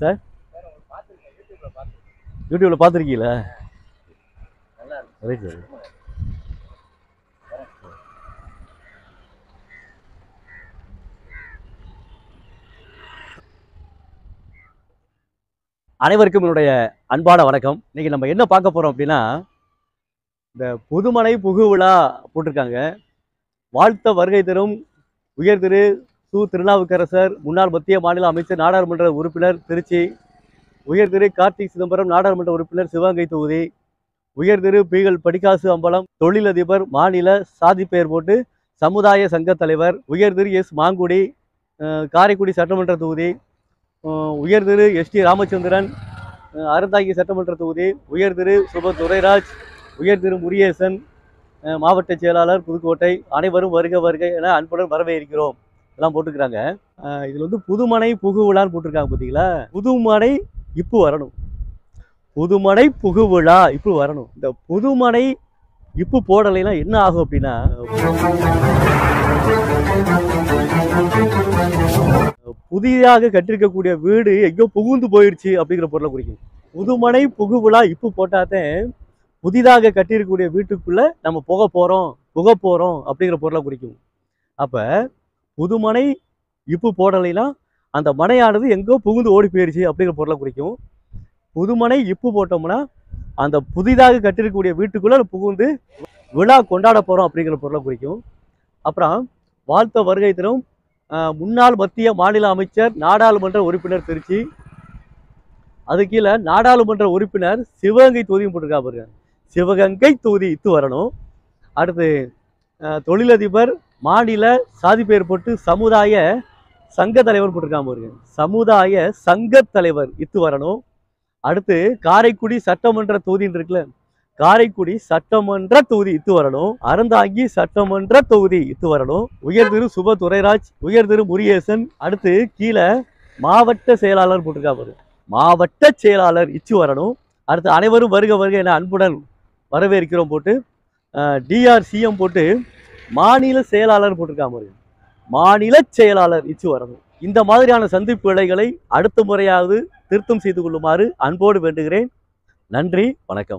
sir யூடியூப்ல பார்த்துருக்கீங்களா right sir அனைவருக்கும் என்னுடைய அன்பான வணக்கம் இன்னைக்கு நம்ம என்ன பார்க்க போறோம் அப்படின்னா இந்த புதுமனை புகு விழா போட்டிருக்காங்க வாழ்த்த வருகை தரும் உயர் திரு சு திருநாவுக்கரசர் முன்னாள் மத்திய மாநில அமைச்சர் நாடாளுமன்ற உறுப்பினர் திருச்சி உயர் திரு கார்த்திக் சிதம்பரம் நாடாளுமன்ற உறுப்பினர் சிவகங்கை தொகுதி உயர் திரு பீகல் படிக்காசு அம்பலம் தொழிலதிபர் மாநில சாதி பெயர் போட்டு சமுதாய சங்க தலைவர் உயர் திரு எஸ் மாங்குடி அஹ், காரைக்குடி சட்டமன்ற தொகுதி அஹ், உயர் திரு எஸ் டி ராமச்சந்திரன் அஹ், அறந்தாங்கி சட்டமன்ற தொகுதி உயர் திரு சுப துரைராஜ் உயர் திரு முருகேசன் அஹ், மாவட்ட செயலாளர் புதுக்கோட்டை அனைவரும் வருக வருக என அன்புடன் வரவேற்கிறோம் எல்லாம் போட்டுக்கிறாங்க அஹ், இதுல வந்து புதுமனை புகு விழான்னு போட்டிருக்காங்க பார்த்தீங்களா புதுமனை இப்போ வரணும் புதுமனை புகு விழா இப்போ வரணும் இந்த புதுமனை இப்போ போடலைன்னா என்ன ஆகும் அப்படின்னா புதிதாக கட்டிருக்கக்கூடிய வீடு எங்கேயோ புகுந்து போயிடுச்சு அப்படிங்கிற பொருளை குறிக்கும் புதுமனை புகு விழா இப்போ போட்டாதான் புதிதாக கட்டியிருக்கக்கூடிய வீட்டுக்குள்ள நம்ம புக போறோம் புக போறோம் அப்படிங்கிற பொருளை குறிக்கும் அப்ப புதுமனை இப்போ போடலைன்னா அந்த மனையானது எங்கோ புகுந்து ஓடி போயிடுச்சு அப்படிங்கிற பொருளை குறிக்கும் புதுமனை இப்போ போட்டோம்னா அந்த புதிதாக கட்டிருக்கக்கூடிய வீட்டுக்குள்ள புகுந்து விழா கொண்டாட போறோம் அப்படிங்கிற பொருளை குறிக்கும் அப்புறம் வாழ்த்த வருகை தரும் அஹ், முன்னாள் மத்திய மாநில அமைச்சர் நாடாளுமன்ற உறுப்பினர் திருச்சி அது கீழே நாடாளுமன்ற உறுப்பினர் சிவகங்கை தொகுதியும் போட்டிருக்கா பாருங்க சிவகங்கை தொகுதி இத்து வரணும் அடுத்து அஹ், தொழிலதிபர் மாநில சாதி பெயர் போட்டு சமுதாய சங்க தலைவர் போட்டிருக்காம பாருங்க சமுதாய சங்க தலைவர் இத்து வரணும் அடுத்து காரைக்குடி சட்டமன்ற தொகுதின்னு இருக்குல்ல காரைக்குடி சட்டமன்ற தொகுதி இத்து வரணும் அறந்தாங்கி சட்டமன்ற தொகுதி இத்து வரணும் உயர் திரு சுப துரைராஜ் உயர் திரு முருகேசன் அடுத்து கீழே மாவட்ட செயலாளர் போட்டிருக்கா பாரு மாவட்ட செயலாளர் இச்சு வரணும் அடுத்து அனைவரும் வருக வருக என அன்புடன் வரவேற்கிறோம் போட்டு டிஆர் சிஎம் போட்டு மாநில செயலாளர் போட்டிருக்கா பாரு மாநில செயலாளர் இச்சு வரணும் இந்த மாதிரியான சந்திப்பு வேலைகளை அடுத்த முறையாவது திருத்தம் செய்து கொள்ளுமாறு அன்போடு வேண்டுகிறேன் நன்றி வணக்கம்